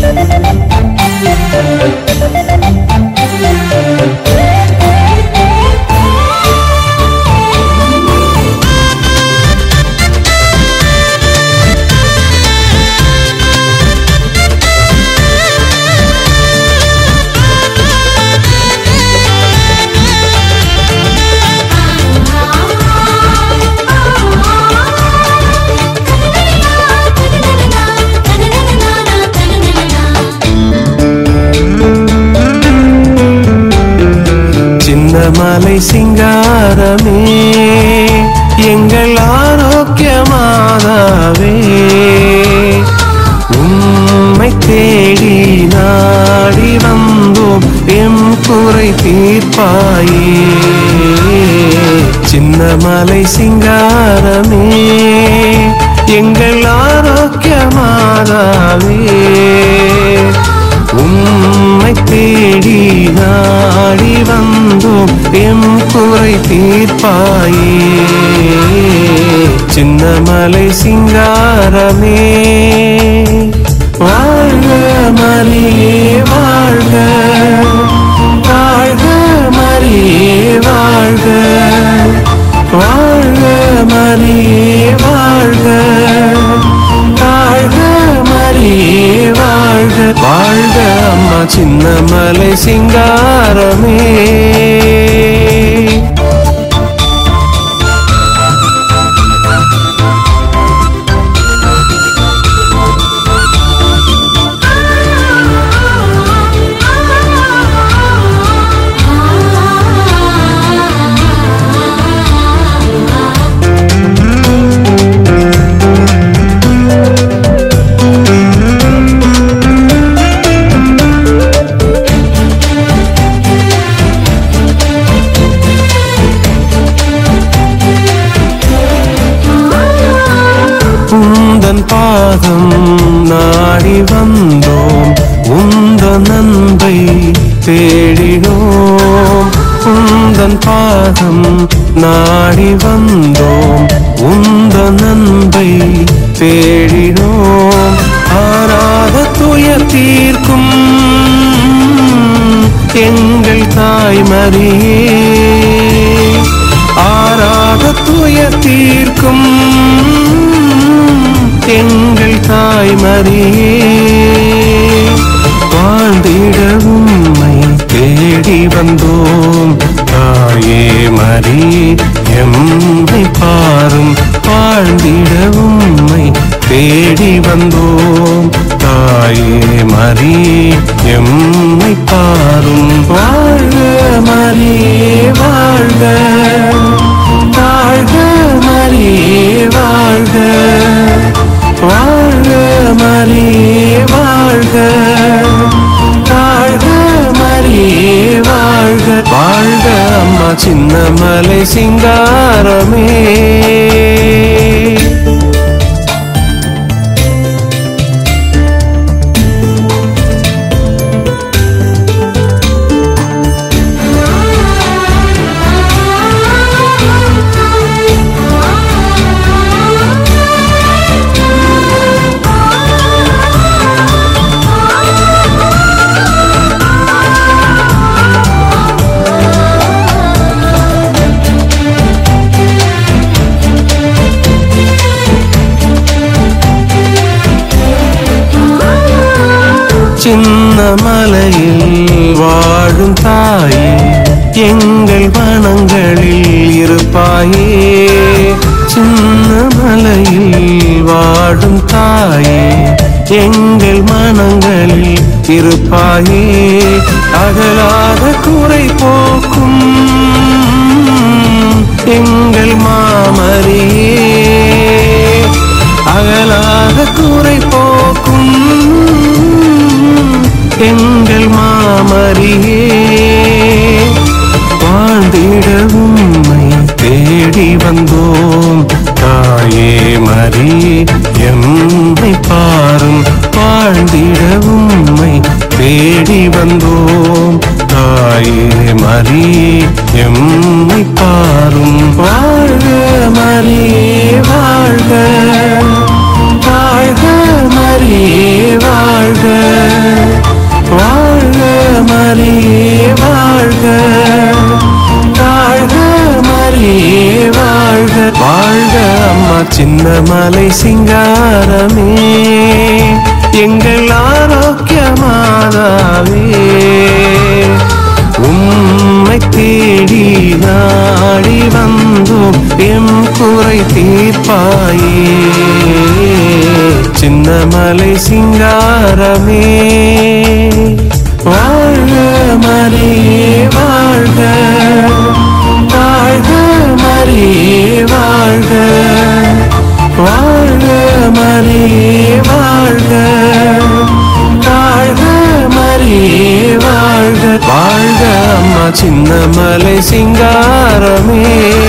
சின்னமலை சிங்காரமே எங்கள் ஆரோக்கிய மாதாவே உம்மை தேடி நாடி வந்தோம் எம் குறை தீர்ப்பாயே சின்னமலை சிங்காரமே எங்கள் ஆரோக்கிய மாதாவே உம்மை தேடி நாடி வந்தோம் எம் குறை தீர்ப்பாயே சின்னமலை சிங்காரமே வாழ்க மரியே வாழ்க வாழ்க மரியே வாழ்க வாழ்க மரியே வாழ்க வாழ்க மரியே வாழ்க வாழ்க அம்மா சின்னமலை சிங்காரமே உந்தன் பாதம் நாடி வந்தோம் உந்த நன்பை தேடினோம் உந்தன் பாதம் நாடி வந்தோம் உந்த நன்பை தேடினோம் ஆராத துயர் தீர்க்கும் எங்கள் தாய்மரியே ஆராத துயர் தீர்க்கும் எங்கள் தாய்மரியே வாழ்ந்திட உம்மை தேடி வந்தோம் தாயே மரி எம்மை பாரும் வாழ்ந்திட உம்மை தேடி வந்தோம் தாயே மரி எம்மை பாரும் வாழ்க மரியே வாழ்க வாழ்க மரியே வாழ்க வாழ்க மரியே வாழ்க வாழ்க மரியே வாழ்க வாழ்க அம்மா சின்னமலை சிங்காரமே சின்ன மலையில் வாழும் தாயே எங்கள் வனங்களில் இருப்பாயே சின்ன மலையில் வாழும் தாயே எங்கள் மனங்களில் இருப்பாயே அகலாத குறை போக்கும் எங்கள் மாமரியே அகலாத குறை போக்கும் எங்கள் மாமரியே வாழ்ந்திட உம்மை தேடி வந்தோம் தாயே மரி எம்மை பாரும் வாழ்ந்திட உம்மை தேடி வந்தோம் தாயே மரி எம்மை பாரும் வாழ்க மரியே வாழ்க வாழ்க எங்கள் ஆரோக்கிய மாதாவே உம்மை தேடி நாடி வந்தோம் எம் குறை தீர்ப்பாயே சின்னமலை சிங்காரமே வாழ்க மரியே வாழ்க வாழ்க மரியே வாழ்க வாழ்க மரியே வாழ்க வாழ்க மரியே வாழ்க வாழ்க அம்மா சின்னமலை சிங்காரமே